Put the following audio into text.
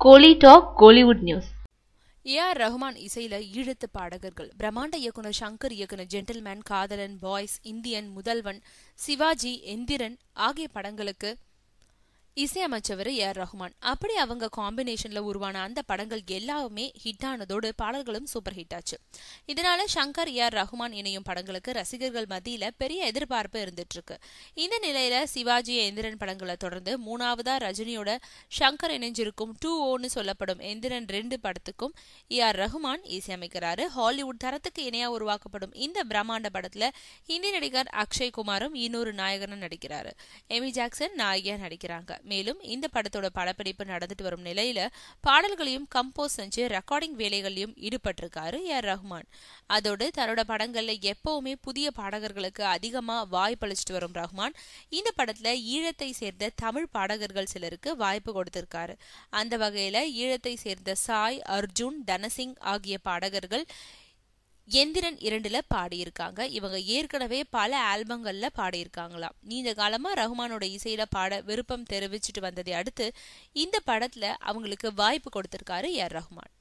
Kohli talk Kollywood news A R Rahman இசையில ஈழத்து பாடகர்கள் பிரம்மாண்ட இயக்குனர் சங்கர் இயக்குனர் Gentleman Kadhalan Boys Indian Mudhalvan Sivaji Enthiran ஆகிய படங்களுக்கு இசையமைச்சவர் ஏ ஆர் ரஹ்மான் அப்படி அவங்க காம்பினேஷன்ல உருவான அந்த படங்கள் எல்லாமே ஹிட் ஆனதோடு பாடல்களும் சூப்பர் ஹிட் ஆச்சு இதனால சங்கர் ஏ ஆர் ரஹ்மான் இணையும் படங்களுக்கு ரசிகர்கள் மத்தியில பெரிய எதிர்பார்ப்பு இருந்துட்டு இருக்கு இந்த நிலையில சிவாஜி எந்திரன் படங்களை தொடர்ந்து மூணாவதா ரஜினியோட சங்கர் இணைஞ்சிருக்கும் டூ ஓன்னு சொல்லப்படும் எந்திரன் ரெண்டு படத்துக்கும் ஏ ஆர் ரஹ்மான் இசையமைக்கிறாரு ஹாலிவுட் தரத்துக்கு இணையா உருவாக்கப்படும் இந்த பிரம்மாண்ட படத்துல ஹிந்தி நடிகர் அக்ஷய் குமாரும் இன்னொரு நாயகனும் நடிக்கிறாரு எமி ஜாக்சன் நாயகியா நடிக்கிறாங்க மேலும் இந்த படத்தோட படப்பிடிப்பு நடந்துட்டு வரும் நிலையில பாடல்களையும் கம்போஸ் செஞ்சு ரெக்கார்டிங் வேலைகளையும் ஈடுபட்டிருக்காரு ஏர் ரஹ்மான் அதோடு தன்னோட படங்கள்ல எப்பவுமே புதிய பாடகர்களுக்கு அதிகமா வாய்ப்பளிச்சிட்டு வரும் ரஹ்மான் இந்த படத்துல ஈழத்தை சேர்ந்த தமிழ் பாடகர்கள் சிலருக்கு வாய்ப்பு கொடுத்திருக்காரு அந்த வகையில ஈழத்தை சேர்ந்த சாய் அர்ஜுன் தனசிங் ஆகிய பாடகர்கள் எந்திரன் இரண்டுல பாடியிருக்காங்க இவங்க ஏற்கனவே பல ஆல்பங்கள்ல பாடியிருக்காங்களாம் நீண்ட காலமா ரஹ்மானோட இசையில பாட விருப்பம் தெரிவிச்சிட்டு வந்ததை அடுத்து இந்த படத்துல அவங்களுக்கு வாய்ப்பு கொடுத்திருக்காரு ஏர் ரஹ்மான்